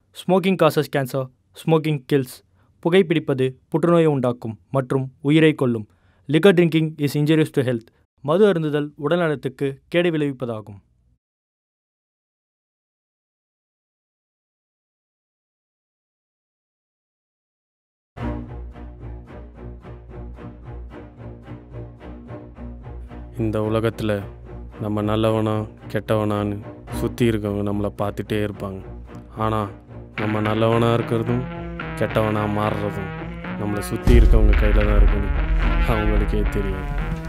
Smoking causes cancer smoking kills புகைப்பிடிப்பது புற்றுநோயை உண்டாக்கும் மற்றும் உயிரை கொல்லும் liquor drinking is injurious to health மது அருந்துதல் உடல்நலத்துக்கு கேடு விளைவிப்பதாகும் இந்த உலகத்தில் நம்ம நல்லவனா கெட்டவனான்னு சுற்றி இருக்கவங்க நம்மளை பார்த்துட்டே இருப்பாங்க ஆனால் நம்ம நல்லவனாக இருக்கிறதும் கெட்டவனாக மாறுறதும் நம்மளை சுற்றி இருக்கவங்க கையில் தான் இருக்குன்னு அவங்களுக்கே தெரியும்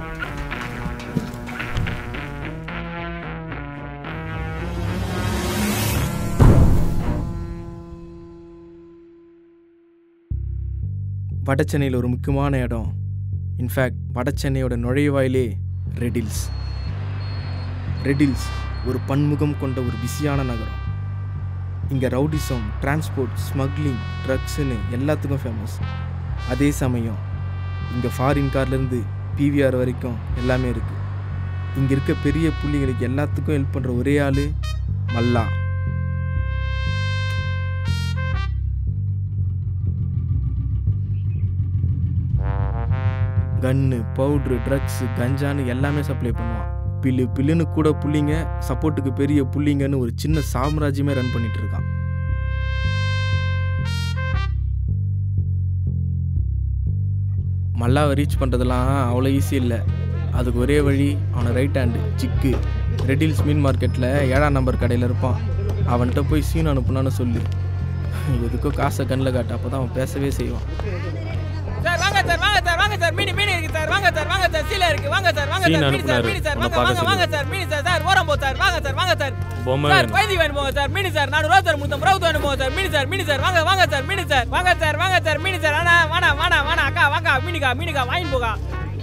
வடசென்னையில் ஒரு முக்கியமான இடம் இன்ஃபேக்ட் வடசென்னையோட நுழைவாயிலே ரெடில்ஸ் ரெடில்ஸ் ஒரு பன்முகம் கொண்ட ஒரு பிஸியான நகரம் இங்கே ரவுடிசம் டிரான்ஸ்போர்ட் ஸ்மக்லிங் ட்ரக்ஸுன்னு எல்லாத்துக்கும் ஃபேமஸ் அதே சமயம் இங்கே ஃபாரின் கார்லேருந்து பிவிஆர் வரைக்கும் எல்லாமே இருக்குது இங்கே இருக்க பெரிய புள்ளிகளுக்கு எல்லாத்துக்கும் ஹெல்ப் பண்ணுற ஒரே ஆள் மல்லா கன்னு பவுட்ரு ட்ரக்ஸு கஞ்சான்னு எல்லாமே சப்ளை பண்ணுவான் பில்லு பில்லுன்னு கூட புள்ளிங்க சப்போர்ட்டுக்கு பெரிய புள்ளிங்கன்னு ஒரு சின்ன சாம்ராஜ்யமே ரன் பண்ணிட்டு இருக்கான் மல்லாவை ரீச் பண்ணுறதெல்லாம் அவ்வளோ ஈஸி இல்லை அதுக்கு ஒரே வழி அவனை ரைட் ஹேண்டு சிக்கு ரெட்டில்ஸ் மீன் மார்க்கெட்டில் ஏழாம் நம்பர் கடையில் இருப்பான் அவன்கிட்ட போய் சீன் அனுப்புனான்னு சொல்லு எதுக்கோ காசை கண்ணில் காட்டு அப்போ தான் அவன் பேசவே செய்வான் சார் வாங்க சார் வாங்க சார் வாங்க சார் மீன் மீன் இருக்கு சார் வாங்க சார் வாங்க சார் சீல இருக்கு வாங்க சார் வாங்க சீன் சார் மீன் சார் அனுப்புனாரு. மீன் சார் உன்னை வாங்க பார்க்க வாங்க வாங்க சார் மீன் சார் சார் ஓரம் போ சார் வாங்க சார் வாங்க சார் பொம்மை சார் வேணும். பைதி வேணும் போங்க சார் மீன் சார் நானூறு ரூபா சார் முத்தம் ரூபா வேணும் போங்க சார் மீன் சார் மீன் சார் வாங்க வாங்க சார் மீன் சார் வாங்க சார் வாங்க சார் மீன் சார் அண்ணா வாடா வாடா வாடா அக்கா வாங்க மீனுக்கா மீனுக்கா வாங்கி போகா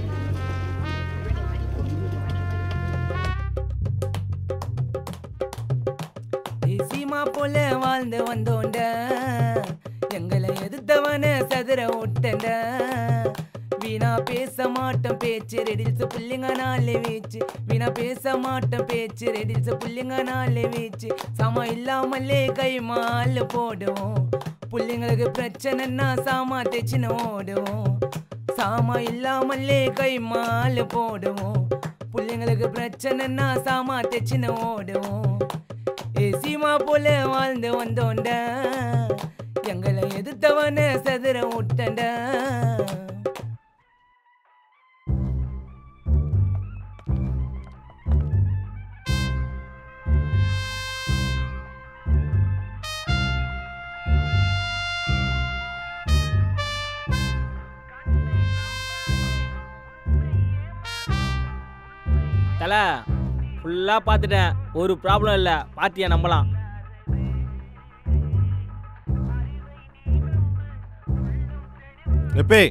சீமா போல வாழ்ந்து வந்தோண்ட எங்களை எதிர்த்தவன சதுர விட்டண்ட வீணா பேச மாட்டோம் பேச்சு ரெடில்ஸ் புள்ளிங்க நாளே வீச்சு வீணா பேச மாட்டோம் பேச்சு ரெடில்ஸ் புள்ளிங்க நாளே வீச்சு சம இல்லாமலே கை மால் போடுவோம் புள்ளிங்களுக்கு பிரச்சனைன்னா சாமா தைச்சுன்னு ஓடுவோம் சாமா இல்லாமலே கை மால் போடுவோம் புள்ளிங்களுக்கு பிரச்சனைன்னா சாமா தைச்சுன்னு ஓடுவோம் ஏ சீமா போல வாழ்ந்து வந்தோண்ட எங்களை எதிர்த்தவன சதுர விட்டண்ட தலை ஃபுல்லாக பார்த்துட்டேன் ஒரு ப்ராப்ளம் இல்லை பார்ட்டியை நம்பலாம் எப்பே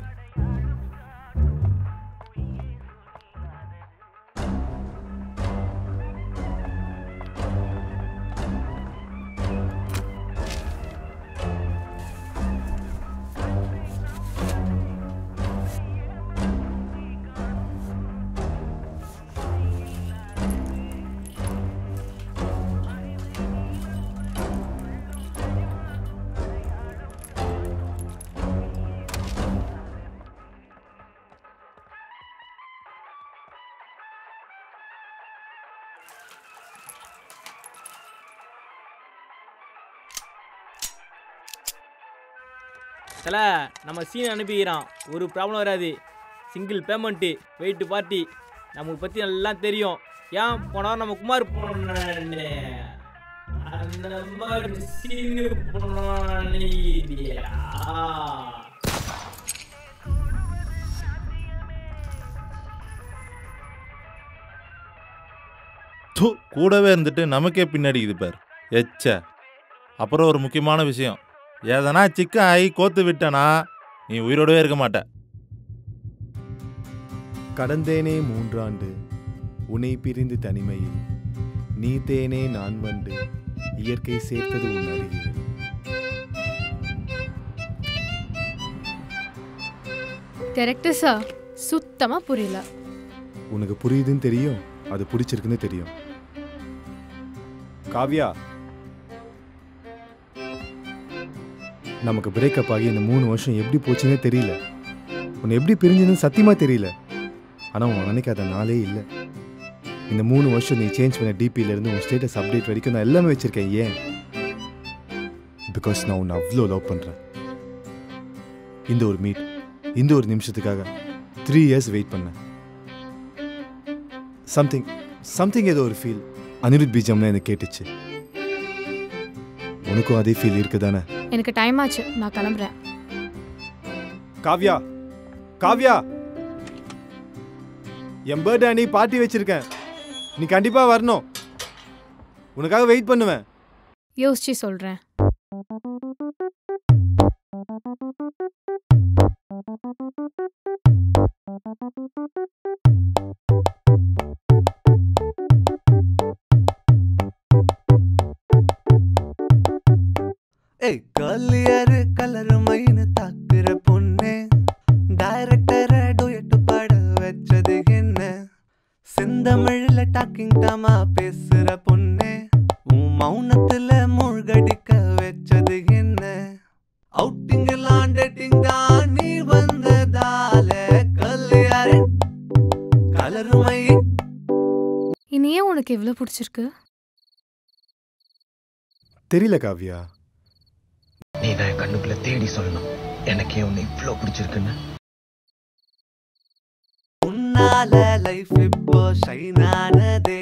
தலை நம்ம சீன் அனுப்பிக்கிறான் ஒரு ப்ராப்ளம் வராது சிங்கிள் பேமெண்ட்டு வெயிட் பார்ட்டி நமக்கு பற்றி நல்லா தெரியும் ஏன் போன வாரம் நம்ம குமார் போனானே அந்த மாதிரி சீனு போனானே தூ கூடவே இருந்துட்டு நமக்கே பின்னாடி இது பார் எச்ச அப்புறம் ஒரு முக்கியமான விஷயம் எதனா சிக்கன் ஆகி கோத்து விட்டனா நீ உயிரோடவே இருக்க மாட்ட கடந்தேனே மூன்றாண்டு உனை பிரிந்து தனிமையில் நீ தேனே நான் வண்டு இயற்கை சேர்த்தது உன் அருகில் கேரக்டர்ஸா சுத்தமாக புரியல உனக்கு புரியுதுன்னு தெரியும் அது பிடிச்சிருக்குன்னு தெரியும் காவ்யா நமக்கு பிரேக்கப் ஆகி இந்த மூணு வருஷம் எப்படி போச்சுன்னே தெரியல உன்னை எப்படி பிரிஞ்சுன்னு சத்தியமாக தெரியல ஆனால் உன் நினைக்காத நாளே இல்லை இந்த மூணு வருஷம் நீ சேஞ்ச் பண்ண DP ல இருந்து உன் ஸ்டேட்டஸ் அப்டேட் வரைக்கும் நான் எல்லாமே வச்சுருக்கேன் ஏன் பிகாஸ் நான் உன்னை அவ்வளோ லவ் பண்ணுறேன் இந்த ஒரு மீட் இந்த ஒரு நிமிஷத்துக்காக த்ரீ இயர்ஸ் வெயிட் பண்ணேன் சம்திங் சம்திங் ஏதோ ஒரு ஃபீல் அனிருத் பீஜம்னு எனக்கு கேட்டுச்சு உனக்கும் அதே ஃபீல் இருக்குதானே எனக்கு டைம் ஆச்சு நான் கிளம்புறேன் காவ்யா காவ்யா என் பர்த்டே அன்னைக்கு பார்ட்டி வச்சிருக்கேன் நீ கண்டிப்பா வரணும் உனக்காக வெயிட் பண்ணுவேன் யோசிச்சு சொல்கிறேன் ஏய் கல்லியாரு கலரு மைனு தாக்குற பொண்ணு டைரக்டர டூயட்டு பாட வச்சது என்ன செந்தமிழ்ல டாக்கிங் டாமா பேசுற பொண்ணு உன் மௌனத்துல மூழ்கடிக்க வச்சது என்ன அவுட்டிங் எல்லாம் டேட்டிங் தான் நீ வந்ததால கல்லியாரு கலரு மை இனி ஏன் உனக்கு எவ்வளோ பிடிச்சிருக்கு தெரியல காவ்யா நீ தான் என் கண்ணுக்குள்ள தேடி சொல்லணும் எனக்கே உன்னை இவ்வளோ பிடிச்சிருக்குன்னு உன்னால லைஃப் இப்போ ஷைன் ஆனதே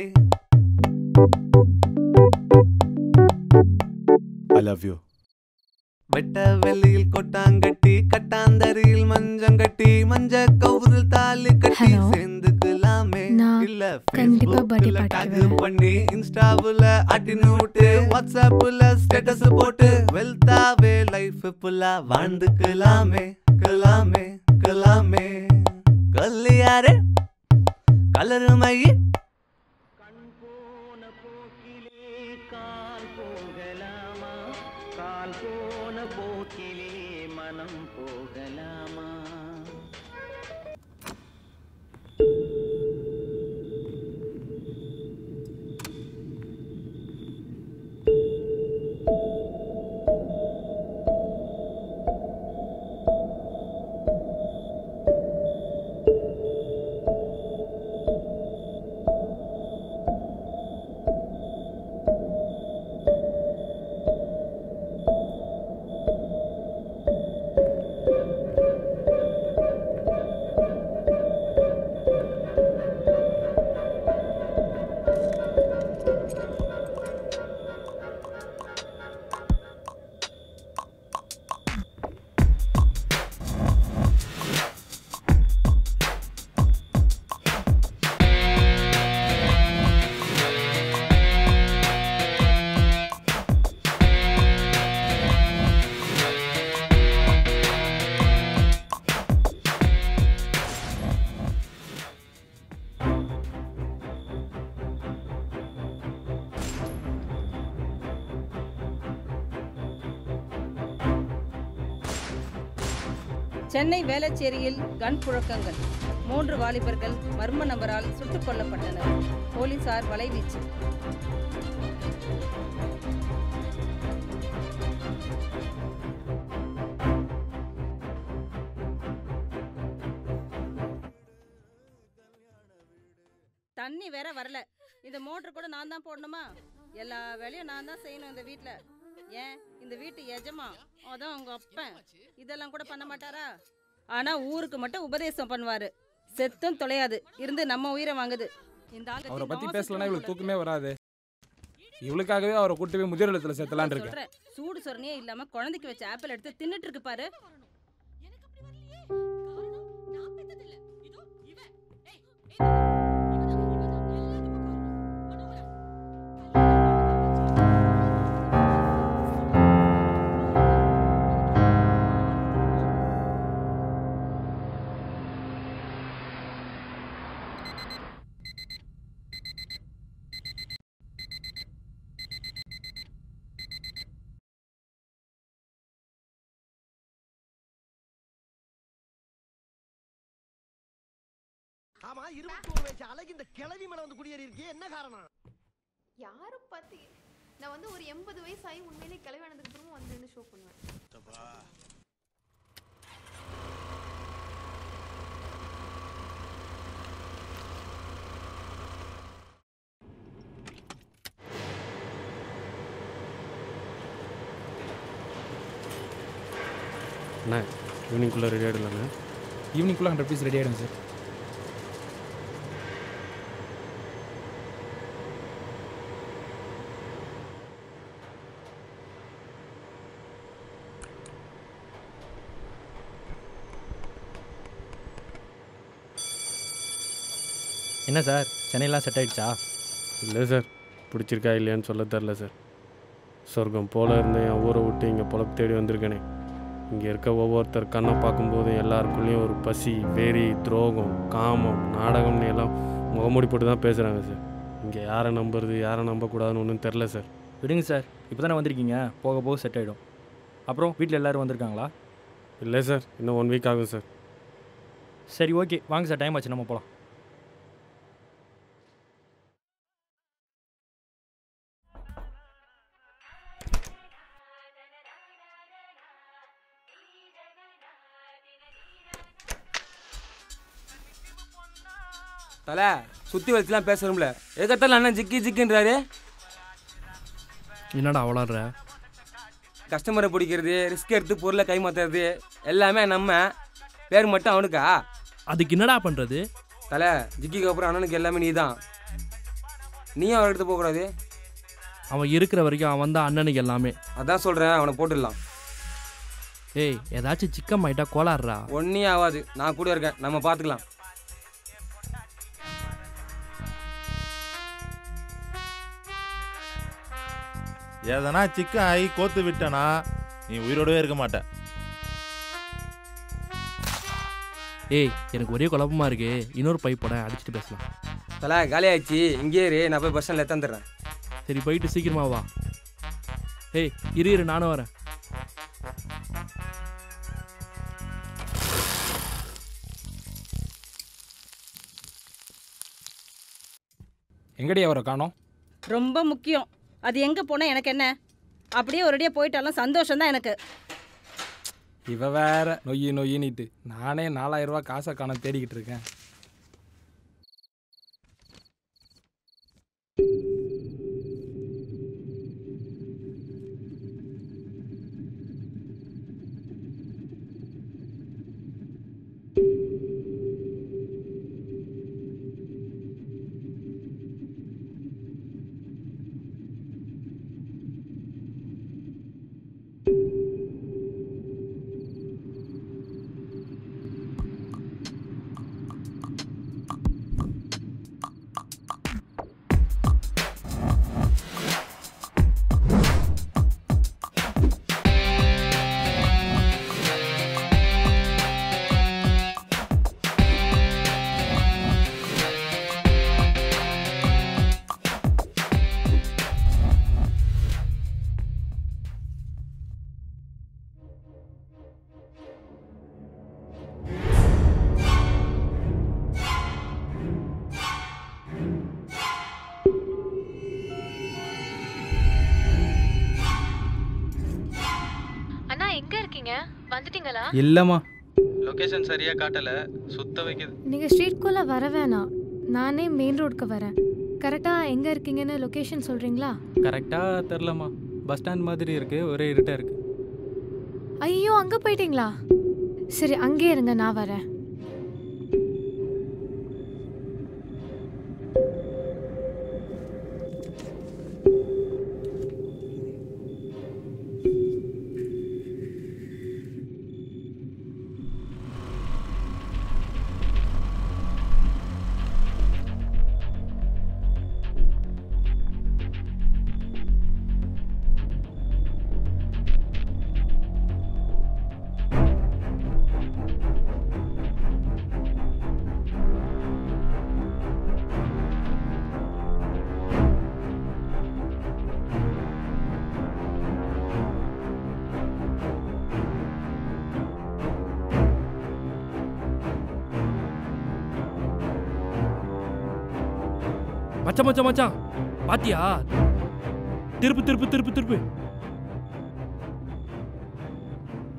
ஐ லவ் யூ வெட்ட வெளியில் கொட்டாங்கட்டி கட்டாந்தரியில் மஞ்சங்கட்டி மஞ்ச கவுரில் தாலி கட்டி Hello. சேர்ந்துக்கலாமே நான் இல்ல கண்டிப்பா birthday Facebookல party tag வரேன். பண்ணி இன்ஸ்டாவுல அட்டின்னு விட்டு வாட்ஸ்அப்ல ஸ்டேட்டஸ் போட்டு வெல்தாவே லைஃப் ஃபுல்லா வாழ்ந்துக்கலாமே கலாமே கலாமே கல்லியாரே கலருமையே சென்னை வேளச்சேரியில் கன் புழக்கங்கள் மூன்று வாலிபர்கள் மர்ம நபரால் சுட்டுக் கொல்லப்பட்டனர் போலீசார் வலைவீச்சு தண்ணி வேற வரல இந்த மோட்டர் கூட நான் தான் போடணுமா எல்லா வேலையும் நான் தான் செய்யணும் இந்த வீட்டில் ஏன் இந்த வீட்டு எஜமா அதான் உங்க அப்பன் இதெல்லாம் கூட பண்ண மாட்டாரா ஆனா ஊருக்கு மட்டும் உபதேசம் பண்ணுவாரு செத்தும் தொலையாது இருந்து நம்ம உயிரை வாங்குது இந்த ஆள் அவரை பத்தி பேசலன்னா இவளுக்கு தூக்கமே வராது இவளுக்காகவே அவரை கூட்டு போய் முதியோர் இல்லத்துல சேர்த்தலான் இருக்கேன் சொல்றேன் சூடு சொரணையே இல்லாம குழந்தைக்கு வச்ச ஆப்பிள் எடுத்து தின்னுட்டு இருக்கு பாரு ஆமா இருபத்தி ஒரு வயசு அழகு இந்த கிளவி மேல வந்து குடியேறி இருக்கே என்ன காரணம் யாரை பார்த்து நான் வந்து ஒரு எண்பது வயசு ஆகி உண்மையிலே கல்யாணத்துக்கு அப்புறமும் வந்து நின்று ஷோ பண்ணுவேன் அண்ணா ஈவினிங்குள்ளே ரெடி ஆகிடலாண்ணே ஈவினிங்குள்ளே ஹண்ட்ரட் பீஸ் ரெடி ஆகிடும் சார் என்ன சார் சென்னையெல்லாம் செட் ஆயிடுச்சா இல்லை சார் பிடிச்சிருக்கா இல்லையான்னு சொல்ல தெரில சார் சொர்க்கம் போல இருந்த என் ஊரை விட்டு இங்கே பொழப்பு தேடி வந்திருக்கேனே இங்கே இருக்க ஒவ்வொருத்தர் கண்ணை பார்க்கும்போது எல்லாருக்குள்ளேயும் ஒரு பசி வெறி துரோகம் காமம் நாடகம்னு எல்லாம் முகமூடி போட்டு தான் பேசுகிறாங்க சார் இங்கே யாரை நம்புறது யாரை நம்பக்கூடாதுன்னு ஒன்றும் தெரில சார் விடுங்க சார் இப்போ தானே வந்திருக்கீங்க போக போக செட் ஆகிடும் அப்புறம் வீட்டில் எல்லோரும் வந்திருக்காங்களா இல்லை சார் இன்னும் ஒன் வீக் ஆகும் சார் சரி ஓகே வாங்க சார் டைம் ஆச்சு நம்ம போகலாம் தலை சுற்றி வச்சுலாம் பேசணும்ல எதுக்கத்தாலும் அண்ணன் ஜிக்கி ஜிக்கின்றாரு என்னடா வளர்ற கஸ்டமரை பிடிக்கிறது ரிஸ்க் எடுத்து பொருளை கைமாத்துறது எல்லாமே நம்ம பேர் மட்டும் அவனுக்கா அதுக்கு என்னடா பண்ணுறது தலை ஜிக்கிக்கு அப்புறம் அண்ணனுக்கு எல்லாமே நீ தான் நீயும் அவன் எடுத்து போகக்கூடாது அவன் இருக்கிற வரைக்கும் அவன் தான் அண்ணனுக்கு எல்லாமே அதான் சொல்கிறேன் அவனை போட்டுடலாம் ஏய் ஏதாச்சும் சிக்கம் ஆயிட்டா கோளாறுறா ஒன்றும் ஆகாது நான் கூட இருக்கேன் நம்ம பார்த்துக்கலாம் எதனா சிக்கன் ஆகி கோத்து விட்டனா நீ உயிரோடவே இருக்க மாட்ட ஏய் எனக்கு ஒரே குழப்பமா இருக்கு இன்னொரு பைப்போட அடிச்சுட்டு பேசலாம் தலை காலி ஆயிடுச்சு இங்கேயே இரு நான் போய் பஸ் ஸ்டாண்டில் எத்தாந்துடுறேன் சரி போயிட்டு சீக்கிரமா வா ஏய் இரு இரு நானும் வரேன் எங்கடி அவரை காணோம் ரொம்ப முக்கியம் அது எங்கே போனால் எனக்கு என்ன அப்படியே ஒரேடியாக போயிட்டாலும் சந்தோஷம் தான் எனக்கு இவ வேற நொய்யி நொய்யினிட்டு நானே நாலாயிரம் ரூபாய் காசை காண தேடிக்கிட்டு இருக்கேன் அண்ணா எங்க இருக்கீங்க வந்துட்டீங்களா இல்லைம்மா லொகேஷன் சரியா காட்டல சுத்த வைக்குது நீங்க ஸ்ட்ரீட்குள்ள வர வேணாம் நானே மெயின் ரோடுக்கு வரேன் கரெக்டா எங்க இருக்கீங்கன்னு லொகேஷன் சொல்றீங்களா கரெக்டாக தெரிலம்மா பஸ் ஸ்டாண்ட் மாதிரி இருக்கு ஒரே இருட்டாக இருக்கு ஐயோ அங்க போயிட்டீங்களா சரி அங்கே இருங்க நான் வரேன் மச்சான் மச்சான் மச்சான் பாத்தியா திருப்பு திருப்பு திருப்பு திருப்பு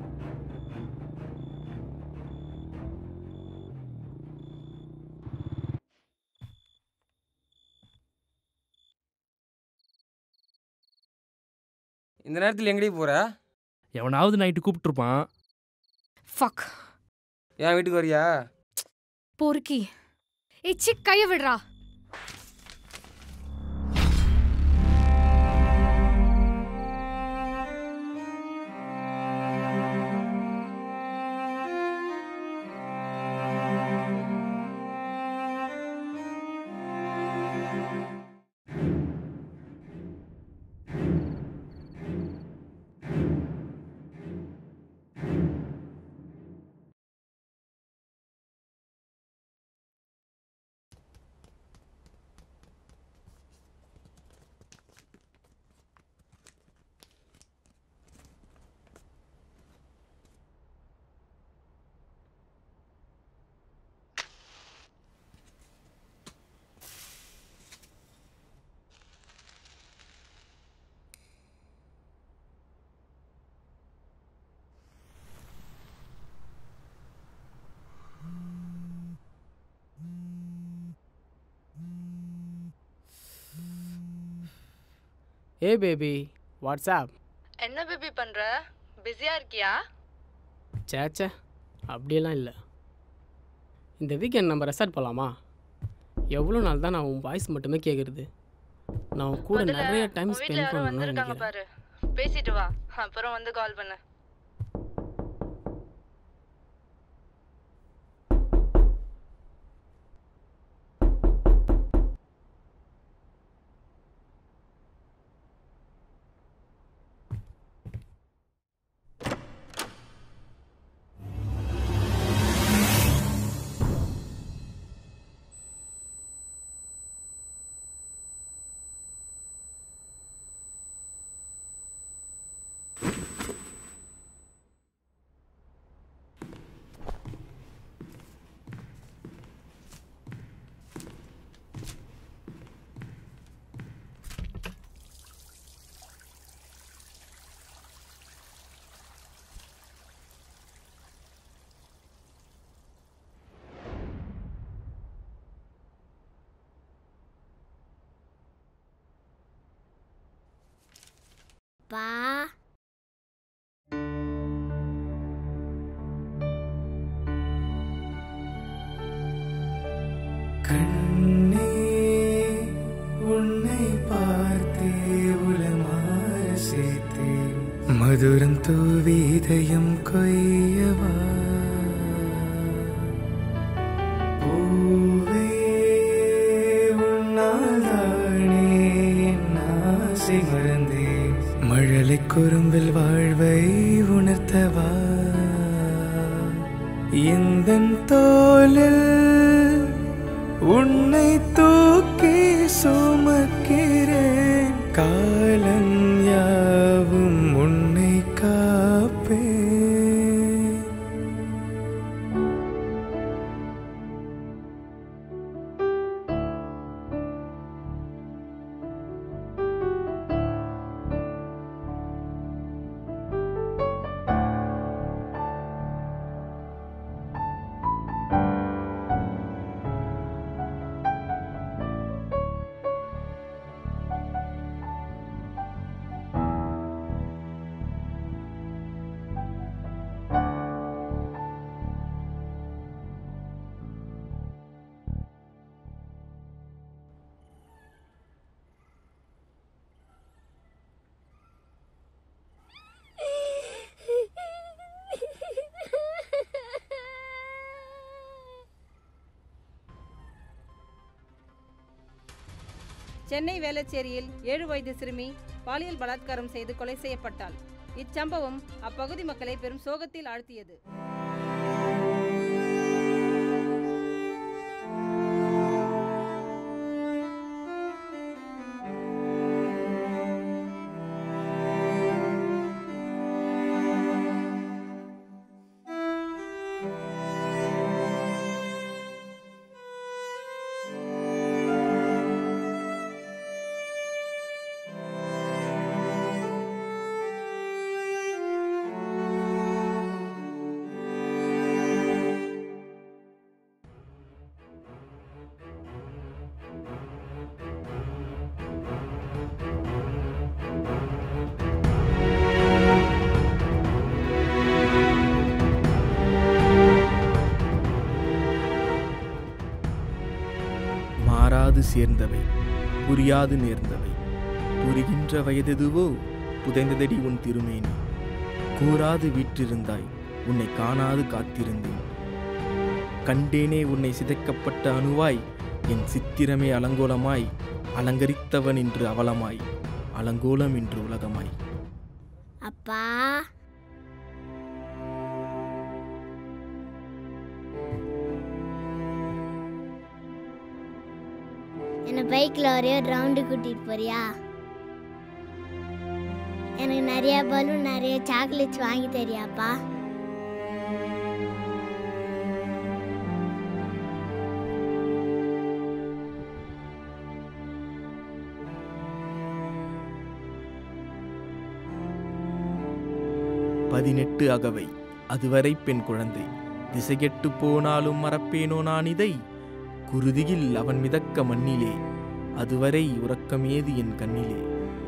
இந்த நேரத்தில் எங்கடி போற எவனாவது நைட்டு கூப்பிட்டுருப்பான் ஃபக் என் வீட்டுக்கு வரியா பொறுக்கி ஏய் சிக் கைய விடுறா ஏ பேபி வாட்ஸ்அப் என்ன பேபி பண்ற பிஸியா இருக்கியா சேச்சே அப்படியெல்லாம் இல்லை இந்த வீக்கெண்ட் நம்ம ரெசார்ட் போகலாமா எவ்வளோ நாள் தான் நான் உன் வாய்ஸ் மட்டுமே கேட்குறது நான் உன் கூட முதல்ல நிறைய டைம் உன் வீட்ல ஸ்பெண்ட் யாரோ பண்ணணும்னு வந்திருக்காங்க நினைக்கிறேன் பாரு பேசிட்டு வா அப்புறம் வந்து கால் பண்ணு பா கண்ணே உன்னை பார்த்தே உலமாற சேர்த்தேன் மதுரம் தூவி இதயம் கொய்யவா பூவே உன்னால்தானே என் ஆசை மறந்தேன் மழலை குறும்பில் வாழ்வை உணர்த்தவா எந்தன் தோலில் உன்னை தூக்கி சுமக்கிறேன் காலம் யாவும் உன்னை காப்பேன் சென்னை வேளச்சேரியில் ஏழு வயது சிறுமி பாலியல் பலாத்காரம் செய்து கொலை செய்யப்பட்டாள் இச்சம்பவம் அப்பகுதி மக்களை பெரும் சோகத்தில் ஆழ்த்தியது புரியாது சேர்ந்தவை புரியாது நேர்ந்தவை புரிகின்ற வயதெதுவோ புதைந்ததடி உன் திருமேனி கூறாது வீற்றிருந்தாய் உன்னை காணாது காத்திருந்தேன் கண்டேனே உன்னை சிதைக்கப்பட்ட அணுவாய் என் சித்திரமே அலங்கோலமாய் அலங்கரித்தவன் இன்று அவலமாய் அலங்கோலம் இன்று உலகமாய் அப்பா என்னை பைக்கில் ஒரே ஒரு ரவுண்டு கூட்டிகிட்டு போறியா எனக்கு நிறைய பலூன் நிறைய சாக்லேட்ஸ் வாங்கி தரியாப்பா பதினெட்டு அகவை அதுவரை பெண் குழந்தை திசைகெட்டு போனாலும் மறப்பேனோ நான் இதை குருதியில் அவன் மிதக்க மண்ணிலே அதுவரை உறக்கமேது என் கண்ணிலே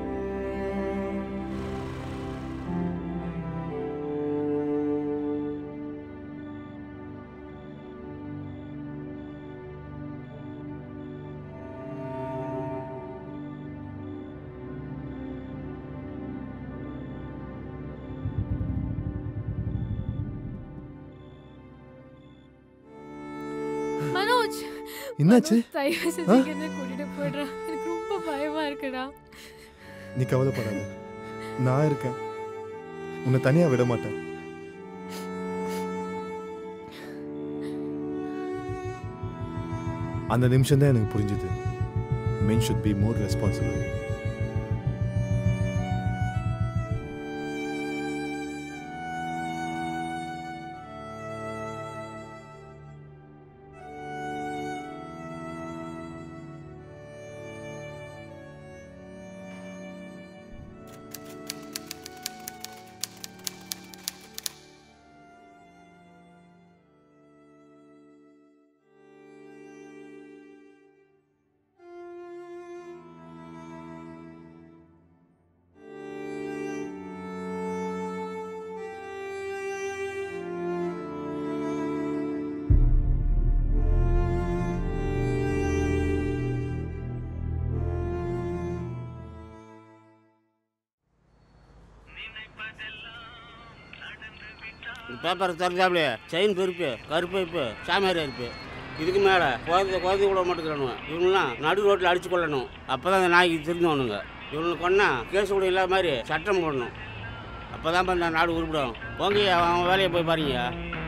மனோஜ் என்னாச்சு? மனோஜ், தயவு செஞ்சு ஆ? இங்க இருந்து கூட்டிட்டு போயிடுறா எனக்கு ரொம்ப பயமா இருக்குடா நீ கவலைப்படாத நான் இருக்கேன் உன்னை தனியா விட மாட்டேன் அந்த நிமிஷம் தான் எனக்கு புரிஞ்சுது men should be more responsible paper திறந்தாப்புல செயின் பெருப்பு கருப்பைப்பு சாமியார் இருப்பு இதுக்கு மேலே குழந்தை குழந்தை விட மாட்டேங்கிறானுங்க இவங்களாம் நடு ரோட்டில் அடிச்சு கொள்ளணும் அப்போ தான் அந்த நாய்க்கு திருந்தவனுங்க இவனுக்கு கொண்டா கேஸ் கூட இல்லாத மாதிரி சட்டம் போடணும் அப்போ தான் இந்த நாடு உருப்பிடும் போங்க அவன் வேலையை போய் பாருங்க